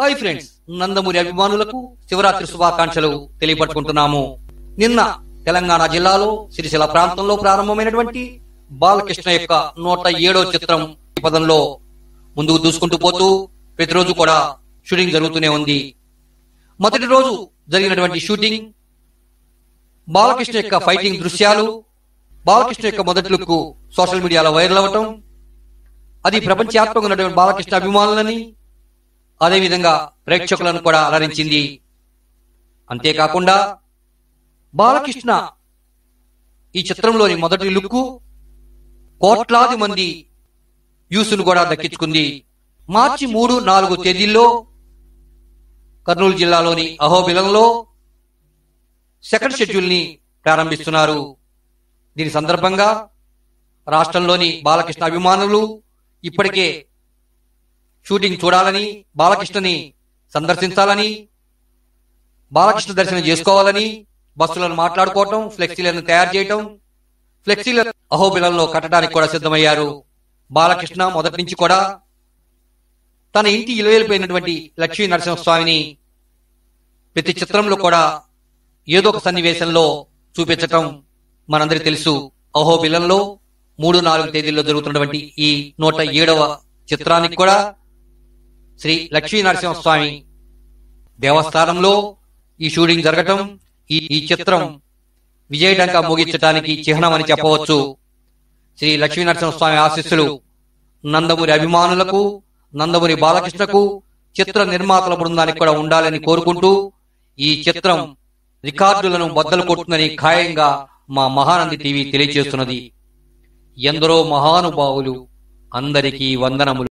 hi friends Nandamuri అభిమానులకు శివరాత్రి శుభాకాంక్షలు తెలియపట్టుకుంటున్నాము నిన్న తెలంగాణ జిల్లాలో సిరిసిల్ల ప్రాంతంలో ప్రారంభమైనటువంటి బాలకృష్ణ యొక్క నూట ఏడో చిత్రం ఈ పదంలో ముందుకు దూసుకుంటూ పోతూ ప్రతిరోజు కూడా షూటింగ్ జరుగుతూనే ఉంది మొదటి రోజు జరిగినటువంటి షూటింగ్ బాలకృష్ణ యొక్క ఫైటింగ్ దృశ్యాలు బాలకృష్ణ యొక్క మొదటి లుక్ సోషల్ మీడియాలో వైరల్ అవ్వటం అది ప్రపంచవ్యాప్తంగా ఉన్నటువంటి బాలకృష్ణ అభిమానులని అదేవిధంగా ప్రేక్షకులను కూడా అలరించింది అంతేకాకుండా బాలకృష్ణ ఈ చిత్రంలోని మొదటి లుక్కు కోట్లాది మంది వ్యూస్ను కూడా దక్కించుకుంది మార్చి మూడు నాలుగు తేదీల్లో కర్నూలు జిల్లాలోని అహోబిలంలో సెకండ్ షెడ్యూల్ ని ప్రారంభిస్తున్నారు దీని సందర్భంగా రాష్ట్రంలోని బాలకృష్ణ అభిమానులు ఇప్పటికే షూటింగ్ చూడాలని బాలకృష్ణని సందర్శించాలని బాలకృష్ణ దర్శనం చేసుకోవాలని బస్సులను మాట్లాడుకోవటం ఫ్లెక్సీలను తయారు చేయటం ఫ్లెక్సీల అహోబిలంలో కట్టడానికి కూడా సిద్ధమయ్యారు బాలకృష్ణ మొదటి నుంచి కూడా తన ఇంటి ఇలవేలిపోయినటువంటి లక్ష్మీ నరసింహస్వామిని ప్రతి చిత్రంలో కూడా ఏదో ఒక సన్నివేశంలో చూపించటం మనందరికీ తెలుసు అహోబిలంలో మూడు నాలుగు తేదీల్లో జరుగుతున్నటువంటి ఈ నూట ఏడవ చిత్రానికి కూడా శ్రీ లక్ష్మీ నరసింహస్వామి దేవస్థానంలో ఈ షూటింగ్ జరగటం ఈ ఈ చిత్రం విజయడంగా ముగించడానికి చిహ్నమని చెప్పవచ్చు శ్రీ లక్ష్మీ నరసింహస్వామి ఆశీస్సులు నందమూరి అభిమానులకు నందమూరి బాలకృష్ణకు చిత్ర నిర్మాతల బృందానికి కూడా ఉండాలని కోరుకుంటూ ఈ చిత్రం రికార్డులను బద్దలు కొట్టుతుందని ఖాయంగా మా మహానంది టీవీ తెలియజేస్తున్నది ఎందరో మహానుభావులు అందరికీ వందనములు